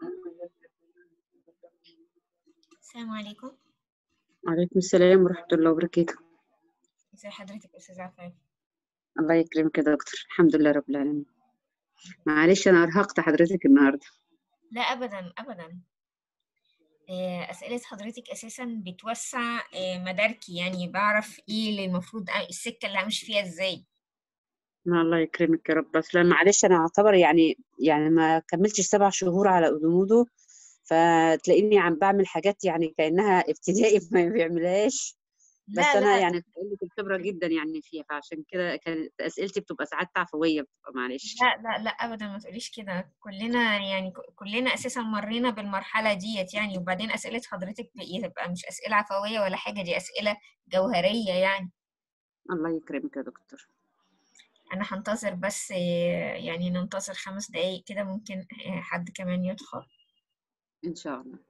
السلام عليكم وعليكم السلام ورحمة الله وبركاته ازي حضرتك استاذ عفاف الله يكرمك يا دكتور الحمد لله رب العالمين معلش أنا أرهقت حضرتك النهاردة لا ابدا ابدا آه، اسئله حضرتك اساسا بتوسع آه، مداركي يعني بعرف ايه اللي المفروض أ- السكه اللي همشي فيها ازاي ما الله يكرمك يا رب بس لا معلش أنا أعتبر يعني يعني ما كملتش سبع شهور على أودومودو فتلاقيني عم بعمل حاجات يعني كأنها ابتدائي ما بيعملهاش بس لا أنا لا يعني قلة الخبرة جدا يعني فيها فعشان كده كانت أسئلتي بتبقى ساعات تعفوية بتبقى معلش لا لا لا ابدا ما تقوليش كده كلنا يعني ك- كلنا اساسا مرينا بالمرحله ديت يعني وبعدين اسئله حضرتك بتبقى مش اسئله عفويه ولا حاجه دي اسئله جوهريه يعني الله يكرمك يا دكتور انا هنتظر بس آه، يعني ننتظر خمس دقايق كده ممكن آه، حد كمان يدخل إن شاء الله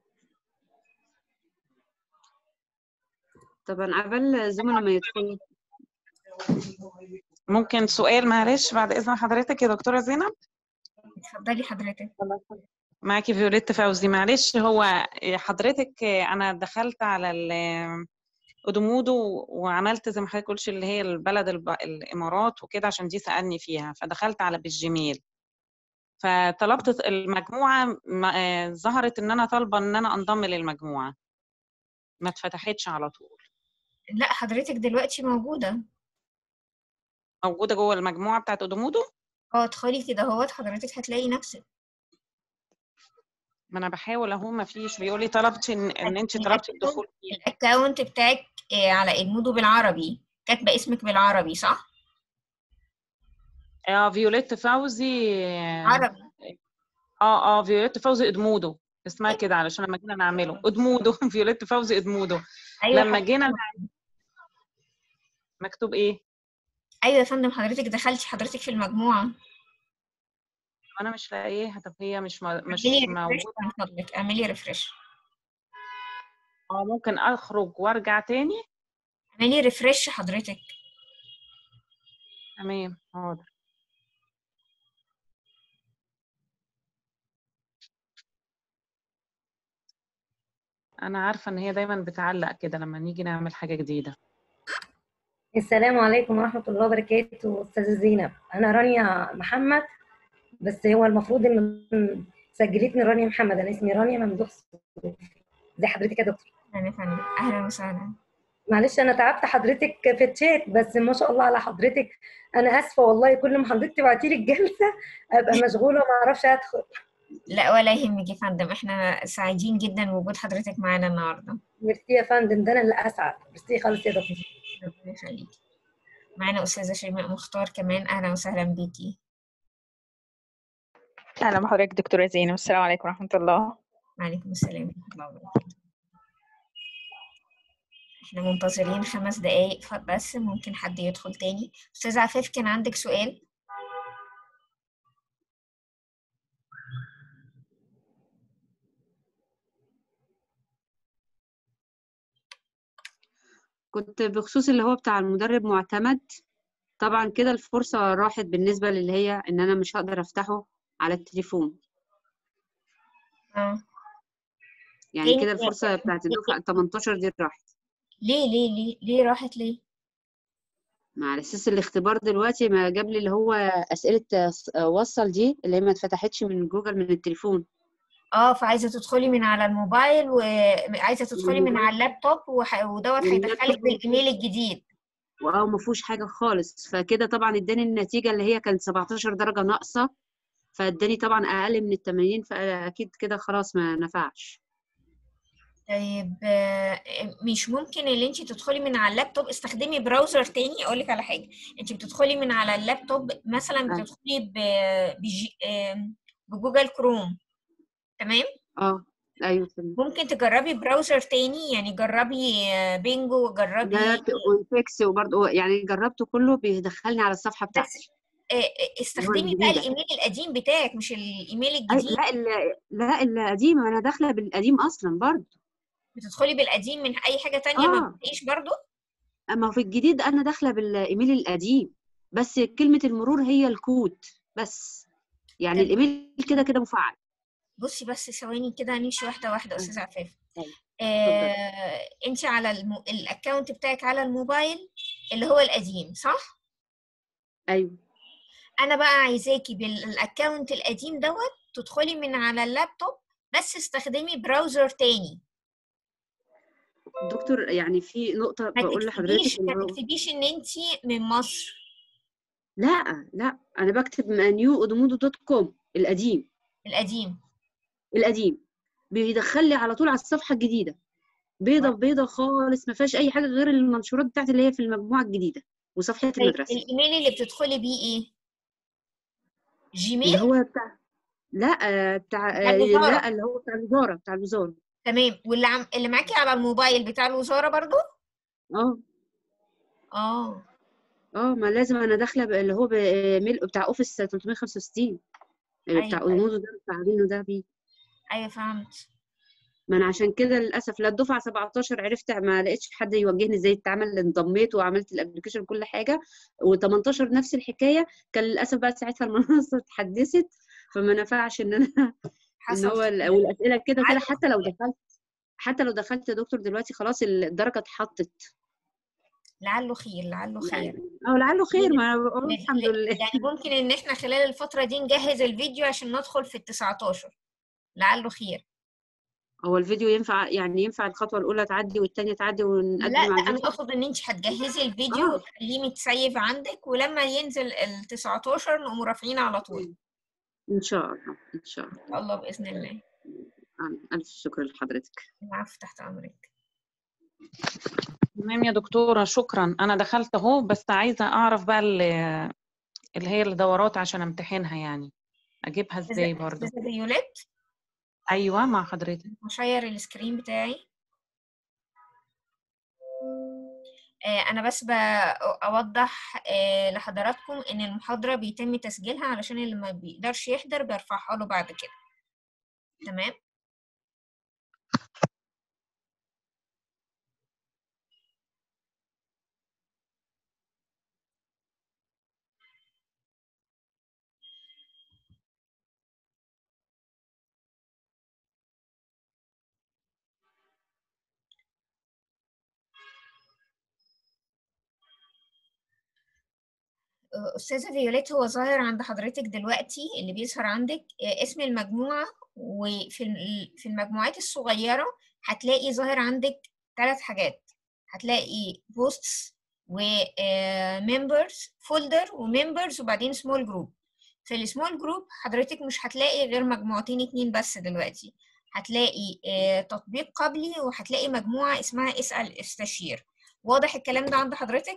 طبعا عبال الزملاء ما يدخلوا ممكن سؤال معلش بعد إذن حضرتك يا دكتورة زينب اتفضلي حضرتك معاكي فيوليت فوزي معلش هو حضرتك أنا دخلت على ال- أودومودو وعملت زي ما حضرتك قلتش اللي هي البلد الب... الإمارات وكده عشان دي سألني فيها فدخلت على بالجيميل فطلبت المجموعة ما- آه، ظهرت إن أنا طالبة إن أنا أنضم للمجموعة ما اتفتحتش على طول لا حضرتك دلوقتي موجودة موجودة جوه المجموعة بتاعت أودومودو اه ادخلي كده اهوت حضرتك هتلاقي نفسك ما أنا بحاول أهو ما فيش بيقول لي طلبت إن, إن أنت طلبتي الدخول فيها الاكونت بتاعك آه، على ادمودو بالعربي كاتبة اسمك بالعربي صح؟ اه فيوليت فوزي عربي اه اه فيوليت فوزي ادمودو اسمها كده علشان لما جينا نعمله ادمودو فيوليت فوزي ادمودو ايوه لما حضرتك- جينا نعمل- مكتوب ايه ايوه يا فندم حضرتك دخلتي حضرتك في المجموعة انا مش لاقيها طب هي مش مو- مش اعملي ريفرش موجوده من فضلك اعملي ريفرش اه ممكن اخرج وارجع تاني اعملي ريفرش حضرتك تمام حاضر انا عارفه ان هي دايما بتعلق كده لما نيجي نعمل حاجه جديده السلام عليكم ورحمة الله وبركاته أستاذة زينب أنا رانيا محمد بس هو المفروض إن سجلتني رانيا محمد أنا اسمي رانيا ممدوح صوفي زي حضرتك يا دكتور اهلا يا فندم اهلا وسهلا معلش أنا تعبت حضرتك في الشات بس ما شاء الله على حضرتك أنا آسفة والله كل ما حضرتك تبعتي لي الجلسة أبقى مشغولة وما أعرفش أدخل لا ولا يهمك يا فندم احنا سعيدين جدا بوجود حضرتك معانا النهارده ميرسي يا فندم ده أنا اللي أسعد ميرسي خالص يا دكتور ربنا يخليكي معانا استاذه شيماء مختار كمان اهلا وسهلا بيكي أهلا بحضرتك دكتورة زينب السلام عليكم ورحمة الله وعليكم السلام ورحمه الله وبركاته احنا منتظرين خمس دقايق ف- بس ممكن حد يدخل تاني استاذ عفاف كان عندك سؤال كنت بخصوص اللي هو بتاع المدرب معتمد طبعا كده الفرصة راحت بالنسبة للي هي إن أنا مش هقدر أفتحه على التليفون اه يعني ليه؟ كده الفرصة بتاعت الدفعة 18 دي راحت ليه ليه ليه ليه راحت ليه مع أساس الاختبار دلوقتي ما جاب لي اللي هو أسئلة آه، وصل دي اللي هي ما اتفتحتش من جوجل من التليفون اه فعايزه تدخلي من على الموبايل وعايزه تدخلي من الموبايل. على اللابتوب وح... ودوت واللابتوب هيدخلك مفهوش. بالايميل الجديد واه ما فيهوش حاجة خالص فكده طبعا اداني النتيجة اللي هي كانت 17 درجة ناقصة فاداني طبعا أقل من ال 80 فأكيد كده خلاص ما نفعش طيب آه، مش ممكن اللي انت تدخلي من على اللابتوب استخدمي براوزر تاني اقول لك على حاجه انت بتدخلي من على اللابتوب مثلا آه. بتدخلي ب... بجي... آم، بجوجل كروم تمام اه ايوه تمام ممكن تجربي براوزر تاني يعني جربي آه، بينجو جربي جربت وانفكس وبرضه يعني جربته كله بيدخلني على الصفحة بس بتاعتي آه، آه، استخدمي بقى الجديدة. الايميل القديم بتاعك مش الايميل أي الجديد لا ال- لا القديم انا داخله بالقديم اصلا برضه بتدخلي بالقديم من اي حاجه تانية ما آه. بتلاقيش برضو اما في الجديد انا داخله بالايميل القديم بس كلمه المرور هي الكود بس يعني طب- الايميل كده كده مفعل بصي بس ثواني كده هنمشي واحده واحده آه. استاذه عفاف طيب. آه، انت على الم... الاكونت بتاعك على الموبايل اللي هو القديم صح ايوه انا بقى عايزاكي بالاكونت القديم دوت تدخلي من على اللابتوب بس استخدمي براوزر تاني دكتور يعني في نقطة ما بقول تكتبيش لحضرتك اللي ما هو تكتبيش ان انت من مصر لا لا انا بكتب نيو ادمودو دوت كوم القديم القديم القديم بيدخل لي على طول على الصفحة الجديدة بيضة بيضة خالص ما فيهاش اي حاجة غير المنشورات بتاعتي اللي هي في المجموعة الجديدة وصفحة طيب المدرسة الايميل اللي بتدخلي بيه ايه جيميل اللي هو بتاع لا آه، بتاع بتاع آه، الوزارة. لا اللي هو بتاع الوزارة بتاع الوزارة تمام واللي عم... اللي معاكي على الموبايل بتاع الوزارة برضو اه اه اه ما لازم انا داخله ب- اللي هو بميل بتاع اوفيس 365 اللي بتاع أيوة، أيوة. اودمودو ده بتاع رينو ده بيه ايوه فهمت ما انا عشان كده للاسف لا الدفعه 17 عرفت ما لقيتش حد يوجهني ازاي اتعمل انضميت وعملت الابلكيشن كل حاجه و18 نفس الحكايه كان للاسف بقى ساعتها المنصه اتحدثت فما نفعش ان انا ان حصل هو ال- خير. والاسئله كده كده عادي. حتى لو دخلت حتى لو دخلت يا دكتور دلوقتي خلاص الدرجه اتحطت لعله خير لعله خير يعني اه لعله خير ما أنا بقول ل- الحمد ل- لله يعني ممكن ان احنا خلال الفترة دي نجهز الفيديو عشان ندخل في ال 19 لعله خير هو الفيديو ينفع يعني ينفع الخطوه الاولى تعدي والثانيه تعدي ونقدم لا على لا انا الفيديو اقصد ان انت هتجهزي الفيديو آه. وتخليه متسيف عندك ولما ينزل ال 19 نقوم رافعينه على طول ان شاء الله ان شاء الله ان شاء الله باذن الله الف شكر لحضرتك العفو تحت امرك تمام يا دكتورة شكرا أنا دخلت أهو بس عايزة أعرف بقى ال- اللي هي الدورات عشان أمتحنها يعني أجيبها إزاي برضو استاذه فيوليت أيوة مع حضرتك هشير السكرين بتاعي آه، انا بس بوضح آه، لحضراتكم ان المحاضره بيتم تسجيلها علشان اللي ما بيقدرش يحضر برفعها له بعد كده تمام أستاذة فيوليت هو ظاهر عند حضرتك دلوقتي اللي بيظهر عندك آه، اسم المجموعة وفي ال- في المجموعات الصغيرة هتلاقي ظاهر عندك ثلاث حاجات هتلاقي بوستس وممبرز فولدر وممبرز وبعدين سمول جروب في السمول جروب حضرتك مش هتلاقي غير مجموعتين اتنين بس دلوقتي هتلاقي آه، تطبيق قبلي وهتلاقي مجموعة اسمها اسأل استشير واضح الكلام ده عند حضرتك؟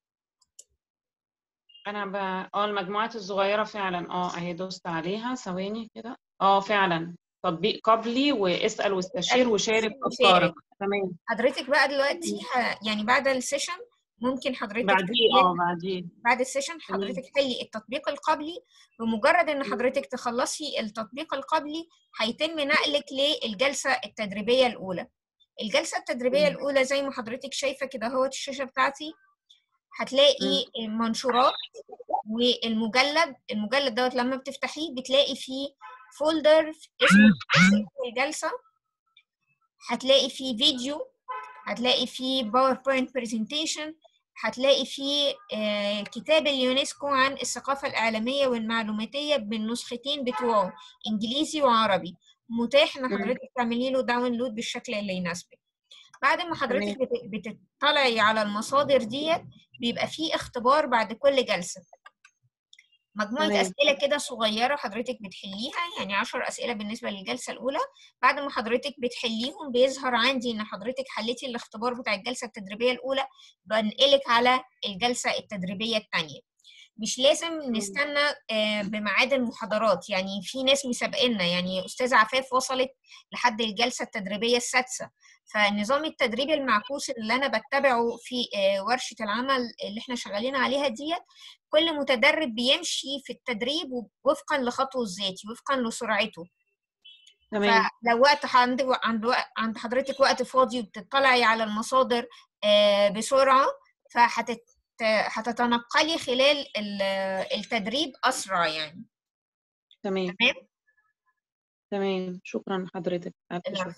أنا ب... اه المجموعات الصغيرة فعلا اه أهي دوست عليها ثواني كده اه فعلا تطبيق قبلي واسأل واستشير وشارك وشارك. أفكارك تمام حضرتك بقى دلوقتي ه... يعني بعد السيشن ممكن حضرتك بعديه تحلي- اه بعديه بعد السيشن حضرتك حلي التطبيق القبلي بمجرد ان حضرتك تخلصي التطبيق القبلي هيتم نقلك للجلسة التدريبية الأولى الجلسة التدريبية مم. الأولى زي ما حضرتك شايفة كده اهوت الشاشة بتاعتي هتلاقي منشورات والمجلد المجلد دوت لما بتفتحيه بتلاقي فيه فولدر اسمه اسم الجلسة هتلاقي فيه فيديو هتلاقي فيه باوربوينت برزنتيشن هتلاقي فيه آه، كتاب اليونسكو عن الثقافة الإعلامية والمعلوماتية بالنسختين بتوعه إنجليزي وعربي متاح إن مم. حضرتك تعملي له داونلود بالشكل اللي يناسبك بعد ما حضرتك بت- بتطلعي على المصادر ديت بيبقى فيه اختبار بعد كل جلسة مجموعة تمام. أسئلة كده صغيرة حضرتك بتحليها يعني عشر أسئلة بالنسبة للجلسة الأولى بعد ما حضرتك بتحليهم بيظهر عندي إن حضرتك حليتي الاختبار بتاع الجلسة التدريبية الأولى بنقلك على الجلسة التدريبية الثانية مش لازم نستنى آه، بميعاد المحاضرات يعني في ناس مسابقنا يعني أستاذة عفاف وصلت لحد الجلسة التدريبية السادسة فالنظام التدريبي المعكوس اللي أنا بتبعه في آه، ورشة العمل اللي احنا شغالين عليها ديت كل متدرب بيمشي في التدريب وفقا لخطوه الذاتي وفقا لسرعته تمام فلو وقت عند عند وق- عند حضرتك وقت فاضي وبتطلعي على المصادر آه، بسرعه فهتت هتتنقلي خلال ال- التدريب اسرع يعني تمام تمام تمام شكرا لحضرتك ألف شكر العفو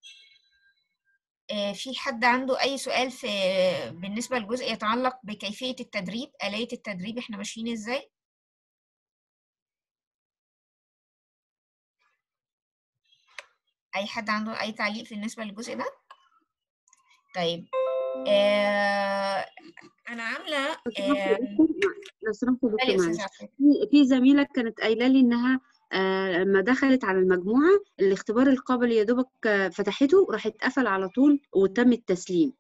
آه، في حد عنده أي سؤال في بالنسبة لجزء يتعلق بكيفية التدريب آلية التدريب إحنا ماشيين إزاي؟ أي حد عنده أي تعليق بالنسبة للجزء ده؟ طيب آه أنا عاملة آه لو سمحت يا اتفضلي دكتور يا أستاذة معلش عفاف. في في زميلة كانت قايلة لي إنها آه، لما دخلت على المجموعة الاختبار القابل يا دوبك آه، فتحته راح اتقفل على طول وتم التسليم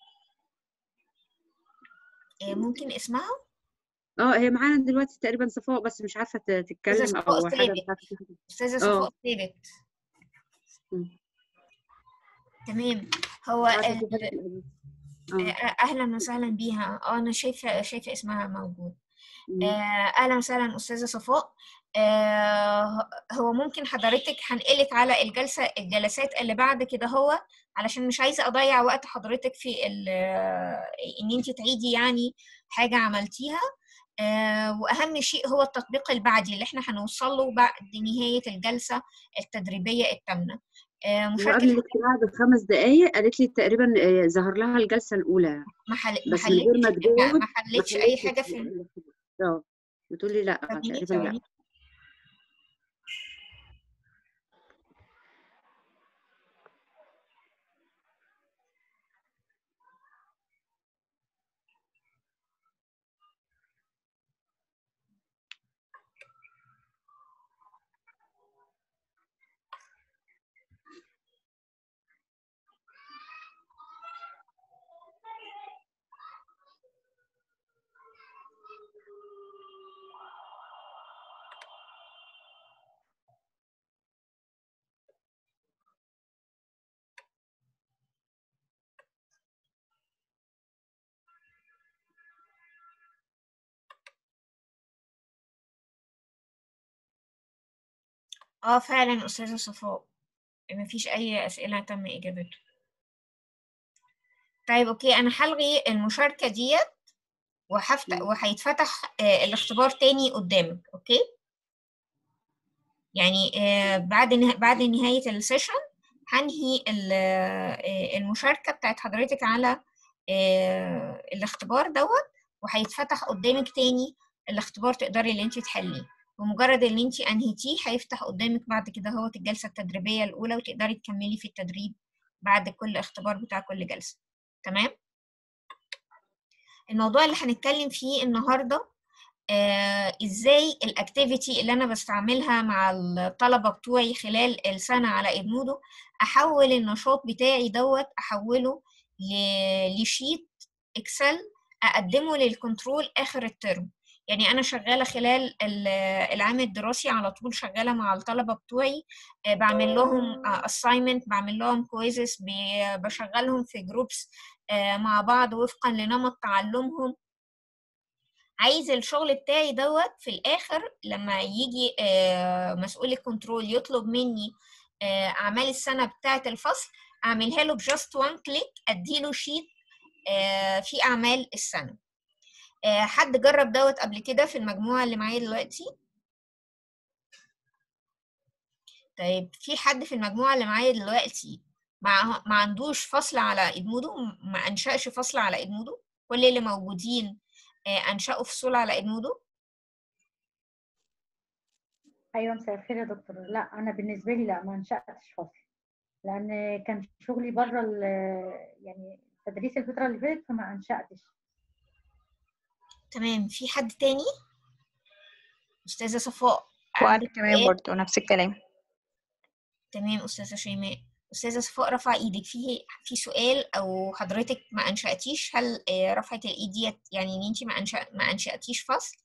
آه، ممكن اسمها؟ اه هي معانا دلوقتي تقريبا صفاء بس مش عارفة ت- أستاذة تتكلم صفاء أو حاجة الثابت مش عارفة تتكلم. أستاذة اه صفاء الثابت مم. تمام هو مش عارفة ال- في حاجة في الأجازة. آه، اه أهلا وسهلا بيها اه أنا شايفة شايفة اسمها موجود مم. آه، أهلا وسهلا أستاذة صفاء آه، هو ممكن حضرتك هنقلك على الجلسة الجلسات اللي بعد كده هو علشان مش عايزة أضيع وقت حضرتك في ال- آه، إن أنت تعيدي يعني حاجة عملتيها آه، وأهم شيء هو التطبيق البعدي اللي احنا هنوصل له بعد نهاية الجلسة التدريبية التامة آه، وقبل مشاركة الاجتماع بخمس دقايق قالت لي تقريبا آه، ظهر لها الجلسة الأولى محل بس من غير ما محلتش لا تجاوب ما ما حلتش أي حلتش حاجة في الاختبار. اه بتقولي لا ثواني تقريبا لا ثواني اه فعلا أستاذة صفاء مفيش أي أسئلة تم إجابتها طيب أوكي أنا هلغي المشاركة ديت وهفتح مم. وهيتفتح آه، الاختبار تاني قدامك أوكي يعني آه، بعد نه... بعد نهاية السيشن هنهي ال- آه، المشاركة بتاعت حضرتك على آه، الاختبار دوت وهيتفتح قدامك تاني الاختبار تقدري اللي انت تحليه بمجرد ان انت انهيتيه هيفتح قدامك بعد كده هو الجلسة التدريبية الأولى وتقدري تكملي في التدريب بعد كل اختبار بتاع كل جلسة تمام الموضوع اللي هنتكلم فيه النهارده آه، ازاي الاكتيفيتي اللي انا بستعملها مع الطلبه بتوعي خلال السنه على ادمودو احول النشاط بتاعي دوت احوله ل- لشيت اكسل اقدمه للكنترول اخر الترم يعني انا شغاله خلال ال- العام الدراسي على طول شغاله مع الطلبه بتوعي آه، بعمل لهم assignment بعمل لهم كويزز بشغلهم في جروبس مع بعض وفقا لنمط تعلمهم عايز الشغل بتاعي دوت في الاخر لما يجي آه، مسؤول الكنترول يطلب مني آه، اعمال السنه بتاعه الفصل اعملها له بجاست وان كليك اديله شيت آه، في اعمال السنه آه، حد جرب دوت قبل كده في المجموعه اللي معايا دلوقتي طيب في حد في المجموعه اللي معايا دلوقتي ما ما عندوش فصل على ادمودو ما انشأش فصل على ادمودو كل اللي موجودين آه، انشأوا فصول على ادمودو ايوه مساء الخير يا دكتور لا انا بالنسبه لي لا ما انشاتش فصل لان كان شغلي بره ال- يعني تدريس الفتره اللي فاتت فما انشاتش تمام في حد تاني أستاذة صفاء وأنا عندك كمان سؤال برضو نفس الكلام تمام أستاذة شيماء أستاذة صفاء رفع إيدك في في سؤال أو حضرتك ما أنشأتيش هل آه، رفعة الإيد ديت يعني إن أنت ما أنشأ ما أنشأتيش فصل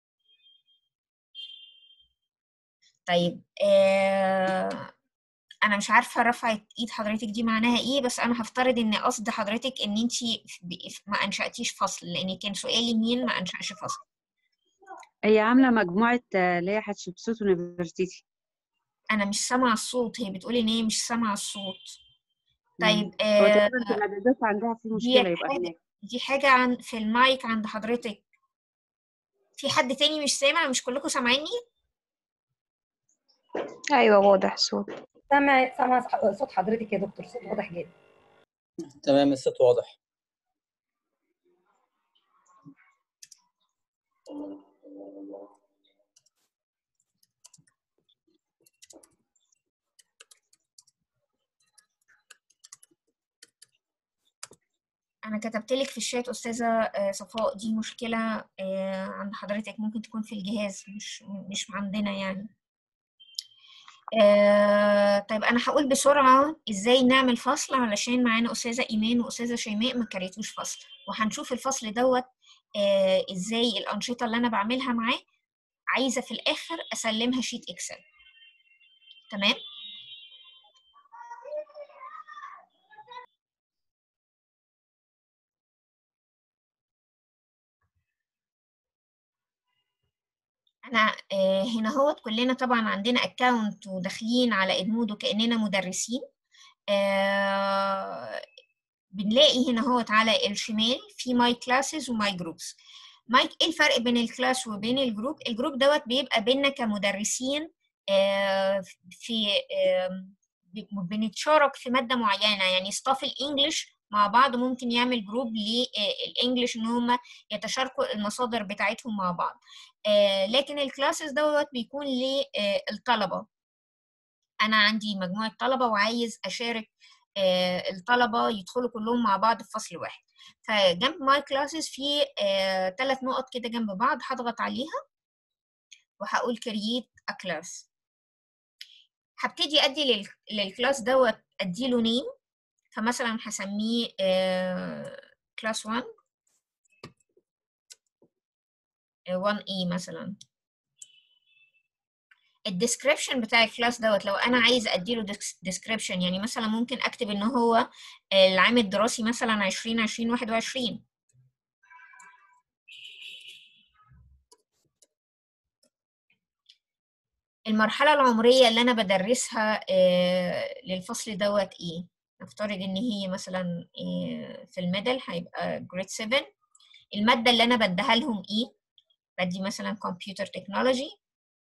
طيب آه أنا مش عارفة رفعة إيد حضرتك دي معناها إيه بس أنا هفترض إن قصد حضرتك إن أنت ما أنشأتيش فصل لأن كان سؤالي مين ما أنشأش فصل هي عاملة مجموعة آه، اللي هي حتشبسوت يونيفرسيتي أنا مش سامعة الصوت هي بتقولي إن هي مش سامعة الصوت مم. طيب هو آه تقريبا في الإعدادات عندها في دي مشكلة يبقى حاجة هناك دي حاجة عن في المايك عند حضرتك في حد تاني مش سامع مش كلكم سامعيني أيوة واضح صوت سامع سامع صوت حضرتك يا دكتور صوت واضح جدا تمام الصوت واضح انا كتبت لك في الشات استاذه آه، صفاء دي مشكله آه، عند حضرتك ممكن تكون في الجهاز مش مش عندنا يعني آه، طيب انا هقول بسرعه ازاي نعمل فصل علشان معانا استاذه ايمان واستاذه شيماء ما كريتوش فصل وهنشوف الفصل دوت آه، ازاي الانشطه اللي انا بعملها معاه عايزه في الاخر اسلمها شيت اكسل تمام انا آه، هنا هوت كلنا طبعا عندنا اكونت وداخلين على ادمودو كاننا مدرسين آه، بنلاقي هنا هوت على الشمال في ماي كلاسز وماي جروبس ماي ايه الفرق بين الكلاس وبين الجروب الجروب دوت بيبقى بيننا كمدرسين آه، في آم، ب- بنتشارك في ماده معينه يعني ستاف الانجليش مع بعض ممكن يعمل جروب للانجليش ان هم يتشاركوا المصادر بتاعتهم مع بعض آه، لكن الكلاسز دوت بيكون للطلبه انا عندي مجموعه طلبه وعايز اشارك آه، الطلبه يدخلوا كلهم مع بعض في فصل واحد فجنب ماي كلاسز في ثلاث نقط كده جنب بعض هضغط عليها وهقول create a class هبتدي ادي لل- للكلاس دوت اديله نيم فمثلا هسميه كلاس 1 1E مثلا الديسكريبشن بتاع الكلاس دوت لو انا عايز اديله ديسكريبشن يعني مثلا ممكن اكتب ان هو العام الدراسي مثلا 2020 21 المرحلة العمرية اللي أنا بدرسها آه، للفصل دوت إيه؟ نفترض إن هي مثلا آه، في الميدل هيبقى جريد 7 المادة اللي أنا بديها لهم إيه؟ بدي مثلا كمبيوتر تكنولوجي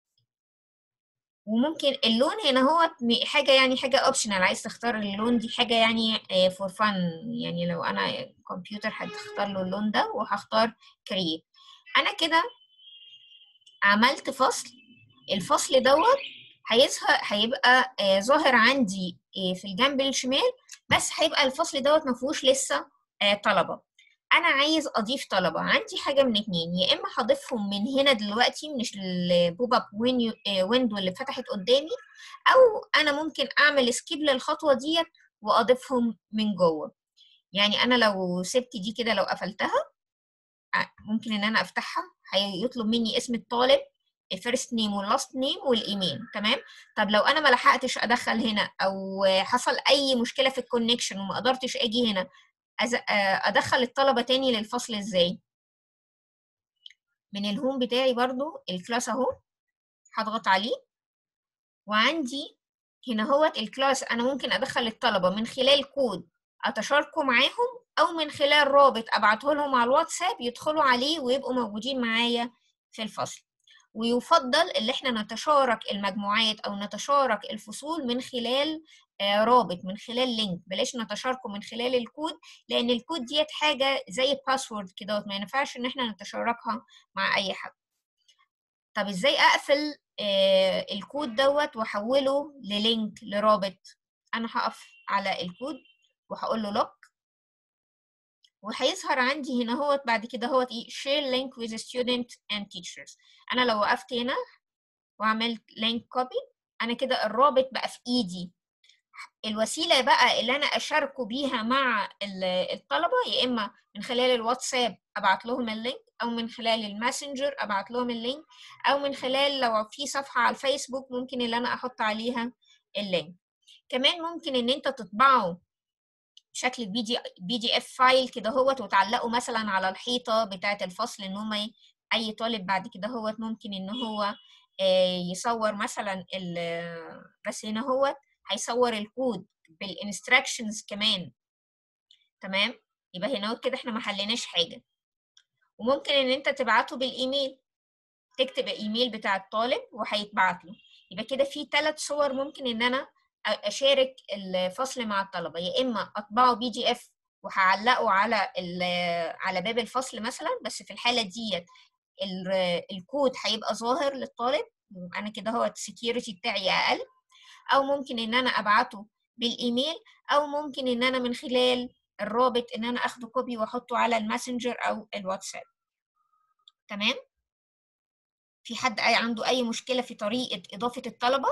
وممكن اللون هنا هو م- حاجة يعني حاجة اوبشنال عايز تختار اللون دي حاجة يعني فور فن يعني لو أنا كمبيوتر هتختار له اللون ده وهختار كرييت أنا كده عملت فصل الفصل دوت هيظهر هيبقى آه، ظاهر عندي آه، في الجنب الشمال بس هيبقى الفصل دوت ما فيهوش لسه آه، طلبه انا عايز اضيف طلبه عندي حاجه من اتنين يا اما هضيفهم من هنا دلوقتي من البوب اب ويندو اللي فتحت قدامي او انا ممكن اعمل سكيب للخطوه ديت واضيفهم من جوه يعني انا لو سبت دي كده لو قفلتها آه، ممكن ان انا افتحها هيطلب مني اسم الطالب الفيرست نيم واللاست نيم والايميل تمام طب لو انا ما لحقتش ادخل هنا او حصل اي مشكله في الكونكشن وما قدرتش اجي هنا أز- آه، ادخل الطلبه تاني للفصل ازاي من الهوم بتاعي برضو الكلاس اهو هضغط عليه وعندي هنا هو الكلاس انا ممكن ادخل الطلبه من خلال كود اتشاركوا معاهم او من خلال رابط ابعته لهم على الواتساب يدخلوا عليه ويبقوا موجودين معايا في الفصل ويفضل ان احنا نتشارك المجموعات او نتشارك الفصول من خلال آه، رابط من خلال لينك بلاش نتشاركه من خلال الكود لان الكود ديت حاجه زي باسورد كده ما ينفعش ان احنا نتشاركها مع اي حد طب ازاي اقفل آه، الكود دوت واحوله للينك لرابط انا هقف على الكود وهقول له لوك وهيظهر عندي هنا هو بعد كده هو ايه share link with the student and teachers انا لو وقفت هنا وعملت link copy انا كده الرابط بقى في ايدي الوسيله بقى اللي انا اشاركه بيها مع ال- الطلبه يا اما من خلال الواتساب ابعت لهم اللينك او من خلال الماسنجر ابعت لهم اللينك او من خلال لو في صفحه على الفيسبوك ممكن اللي انا احط عليها اللينك كمان ممكن ان انت تطبعه بشكل بي دي بي دي اف فايل كده هوت وتعلقه مثلا على الحيطه بتاعه الفصل ان هم ي- اي طالب بعد كده هوت ممكن ان هو آه، يصور مثلا ال- بس هنا هوت هيصور الكود بالانستراكشنز كمان تمام يبقى هنا كده احنا ما حليناش حاجه وممكن ان انت تبعته بالايميل تكتب الايميل بتاع الطالب وهيتبعت له يبقى كده في ثلاث صور ممكن ان انا أ- اشارك الفصل مع الطلبه يا اما اطبعه بي دي اف وهعلقه على ال- على باب الفصل مثلا بس في الحاله ديت ال- الكود هيبقى ظاهر للطالب انا كده هو السكيورتي بتاعي اقل او ممكن ان انا ابعته بالايميل او ممكن ان انا من خلال الرابط ان انا اخده كوبي واحطه على الماسنجر او الواتساب تمام في حد أي عنده اي مشكله في طريقه اضافه الطلبه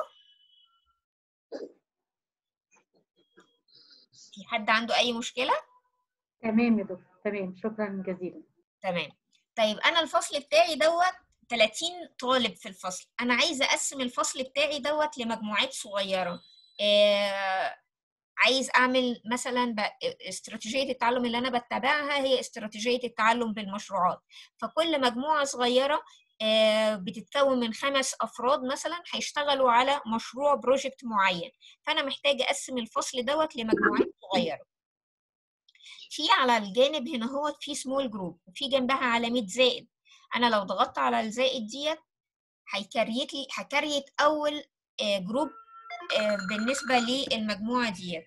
في حد عنده اي مشكله تمام يا دكتور تمام شكرا جزيلا تمام طيب انا الفصل بتاعي دوت 30 طالب في الفصل انا عايزه اقسم الفصل بتاعي دوت لمجموعات صغيره آه عايز اعمل مثلا ب- استراتيجيه التعلم اللي انا بتبعها هي استراتيجيه التعلم بالمشروعات فكل مجموعه صغيره آه، بتتكون من خمس افراد مثلا هيشتغلوا على مشروع بروجكت معين فانا محتاجه اقسم الفصل دوت لمجموعات صغيره في على الجانب هنا هو في سمول جروب وفي جنبها علامه زائد انا لو ضغطت على الزائد ديت هيكريت لي هكريت اول آه، جروب آه، بالنسبه للمجموعه ديت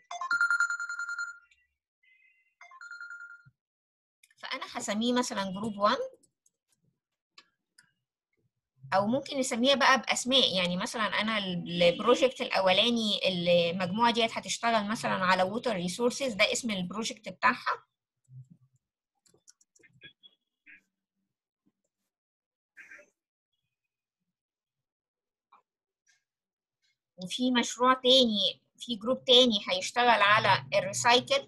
فانا هسميه مثلا جروب 1 او ممكن نسميها بقى باسماء يعني مثلا انا البروجكت الاولاني المجموعه ديت هتشتغل مثلا على ووتر ريسورسز ده اسم البروجكت بتاعها وفي مشروع تاني في جروب تاني هيشتغل على الريسايكل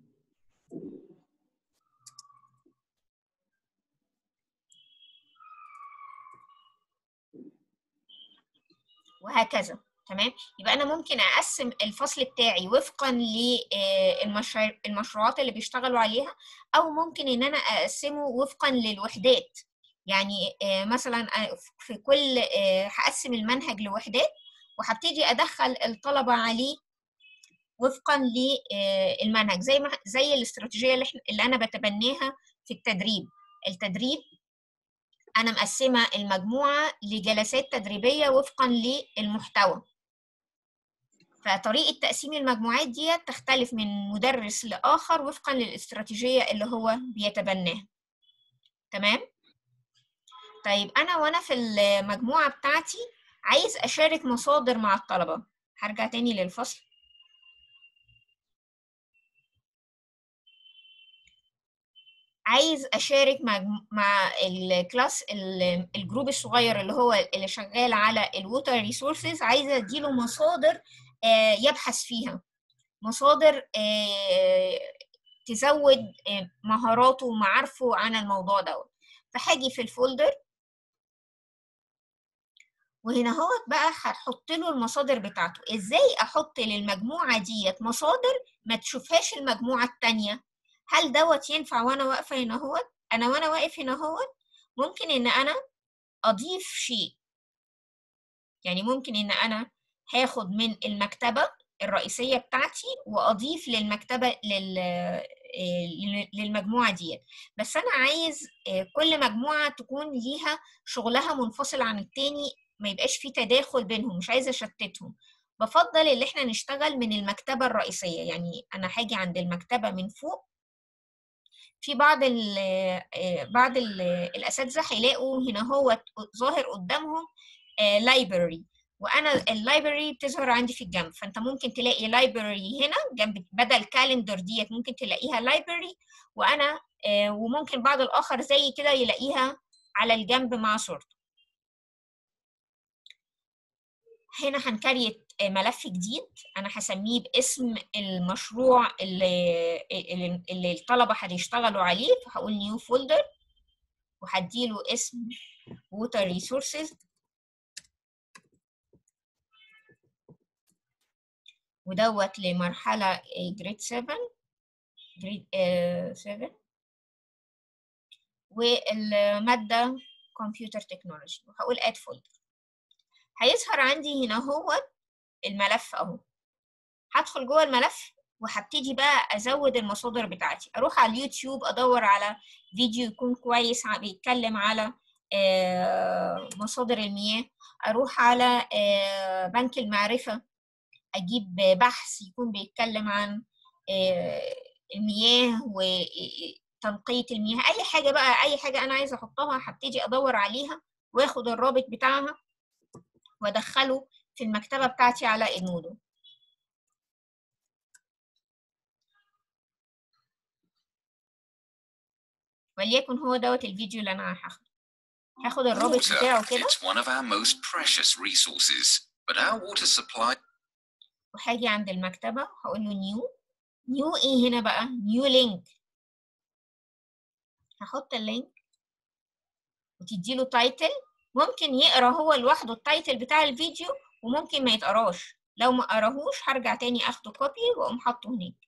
وهكذا تمام يبقى انا ممكن اقسم الفصل بتاعي وفقا للمشروعات اللي بيشتغلوا عليها او ممكن ان انا اقسمه وفقا للوحدات يعني آه، مثلا آه، في كل آه، هقسم المنهج لوحدات وهبتدي ادخل الطلبه عليه وفقا للمنهج زي ما زي الاستراتيجيه اللي احنا اللي انا بتبناها في التدريب التدريب انا مقسمه المجموعه لجلسات تدريبيه وفقا للمحتوى فطريقه تقسيم المجموعات دي تختلف من مدرس لاخر وفقا للاستراتيجيه اللي هو بيتبناها تمام طيب انا وانا في المجموعه بتاعتي عايز اشارك مصادر مع الطلبه هرجع تاني للفصل عايز اشارك مع مع الكلاس ال- الجروب الصغير اللي هو اللي شغال على الووتر ريسورسز عايزه اديله مصادر آه، يبحث فيها مصادر آه، تزود آه، مهاراته ومعارفه عن الموضوع دوت فهاجي في الفولدر وهنا هو بقى هحط له المصادر بتاعته ازاي احط للمجموعه ديت مصادر ما تشوفهاش المجموعه التانية هل دوت ينفع وانا واقفه هنا هو انا وانا واقف هنا هو ممكن ان انا اضيف شيء يعني ممكن ان انا هاخد من المكتبه الرئيسيه بتاعتي واضيف للمكتبه لل آه، للمجموعه ديت بس انا عايز آه، كل مجموعه تكون ليها شغلها منفصل عن التاني ما يبقاش في تداخل بينهم مش عايزه اشتتهم بفضل ان احنا نشتغل من المكتبه الرئيسيه يعني انا هاجي عند المكتبه من فوق في بعض ال بعض ال الاساتذه هيلاقوا هنا هو ظاهر قدامهم لايبرري وانا اللايبرري بتظهر عندي في الجنب فانت ممكن تلاقي لايبرري هنا جنب بدل كالندر ديت ممكن تلاقيها لايبرري وانا آه، وممكن بعض الاخر زي كده يلاقيها على الجنب مع صورته هنا هنكريت ملف جديد انا هسميه باسم المشروع اللي, اللي, اللي الطلبه هيشتغلوا عليه فهقول نيو فولدر وهديله اسم water resources ودوت لمرحلة جريد 7 جريد 7 والمادة كمبيوتر تكنولوجي وهقول اد فولدر هيظهر عندي هنا هو الملف اهو هدخل جوه الملف وهبتدي بقى ازود المصادر بتاعتي اروح على اليوتيوب ادور على فيديو يكون كويس ع- بيتكلم على آه، مصادر المياه اروح على آه، بنك المعرفة اجيب بحث يكون بيتكلم عن آه، المياه وتنقية المياه اي حاجة بقى اي حاجة انا عايزة احطها هبتدي ادور عليها واخد الرابط بتاعها وادخله في المكتبة بتاعتي على edmodo وليكن هو دوت الفيديو اللي انا هاخده هاخد الرابط Water, بتاعه كده it's one of our most precious resources, but our water supply وهاجي عند المكتبة هقول له نيو نيو ايه هنا بقى نيو لينك هحط اللينك وتديله تايتل ممكن يقرا هو لوحده التايتل بتاع الفيديو وممكن ما يتقراش لو ما قراهوش هرجع تاني اخده كوبي واقوم حاطه هناك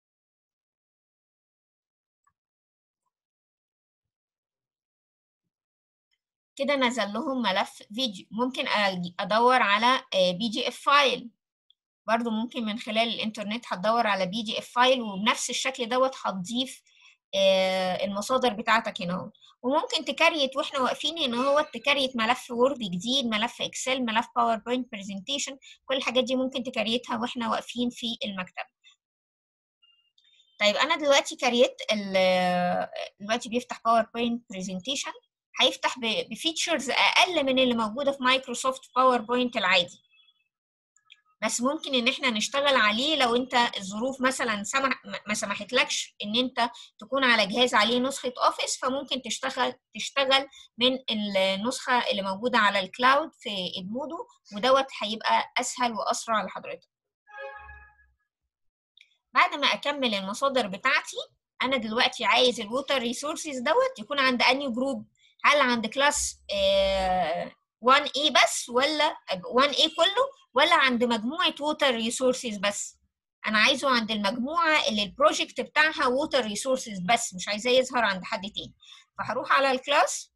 كده نزل لهم ملف فيديو ممكن أجي- ادور على بي جي اف فايل برضو ممكن من خلال الانترنت هتدور على بي دي اف فايل وبنفس الشكل دوت هتضيف آه، المصادر بتاعتك هنا اهو وممكن تكريت واحنا واقفين ان هو تكريت ملف وورد جديد ملف اكسل ملف باوربوينت برزنتيشن كل الحاجات دي ممكن تكريتها واحنا واقفين في المكتب طيب انا دلوقتي كريت ال- دلوقتي بيفتح باوربوينت برزنتيشن هيفتح ب- بفيتشرز اقل من اللي موجوده في مايكروسوفت باوربوينت العادي بس ممكن ان احنا نشتغل عليه لو انت الظروف مثلا سمح ما سمحتلكش ان انت تكون على جهاز عليه نسخة اوفيس فممكن تشتغل تشتغل من النسخة اللي موجودة على الكلاود في ادمودو ودوت هيبقى اسهل واسرع لحضرتك بعد ما اكمل المصادر بتاعتي انا دلوقتي عايز الووتر ريسورسز دوت يكون عند انهي جروب هل عند كلاس 1A بس ولا 1A كله ولا عند مجموعة ووتر ريسورسز بس أنا عايزه عند المجموعة اللي البروجكت بتاعها ووتر ريسورسز بس مش عايزاه يظهر عند حد تاني فهروح على الكلاس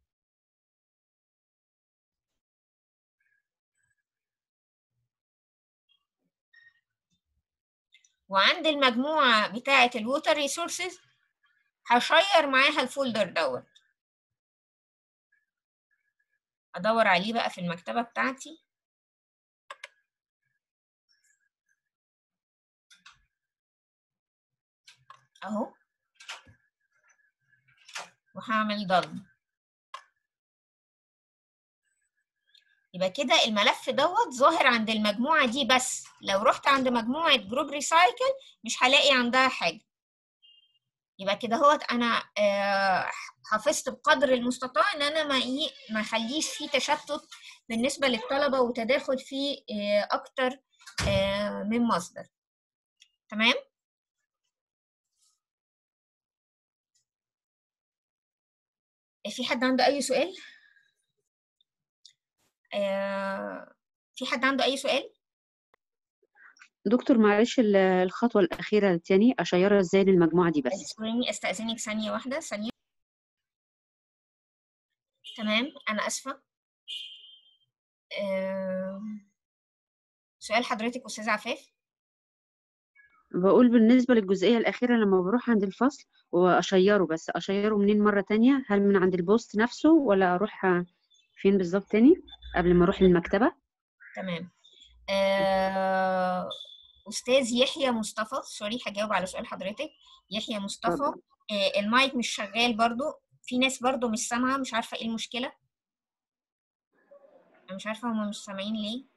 وعند المجموعة بتاعة الووتر ريسورسز هشير معاها الفولدر دوت أدور عليه بقى في المكتبة بتاعتي اهو وهعمل ضم يبقى كده الملف دوت ظاهر عند المجموعة دي بس لو رحت عند مجموعة جروب ريسايكل مش هلاقي عندها حاجة يبقى كده هوت انا آه حافظت بقدر المستطاع ان انا ما ايه ما اخليش فيه تشتت بالنسبة للطلبة وتداخل في آه اكتر آه من مصدر تمام في حد عنده أي سؤال؟ آه، في حد عنده أي سؤال؟ دكتور معلش ال- الخطوة الأخيرة التاني أشيرها إزاي للمجموعة دي بس اذكريني استأذنك ثانية واحدة ثانية تمام أنا آسفة آه، سؤال حضرتك أستاذة عفاف بقول بالنسبة للجزئية الأخيرة لما بروح عند الفصل وأشيره بس أشيره منين مرة تانية هل من عند البوست نفسه ولا أروح فين بالظبط تاني قبل ما أروح للمكتبة تمام آه، أستاذ يحيى مصطفى سوري هجاوب على سؤال حضرتك يحيى مصطفى اتفضل. آه، المايك مش شغال برضو في ناس برضو مش سامعة مش عارفة ايه المشكلة أنا مش عارفة هما مش سامعين ليه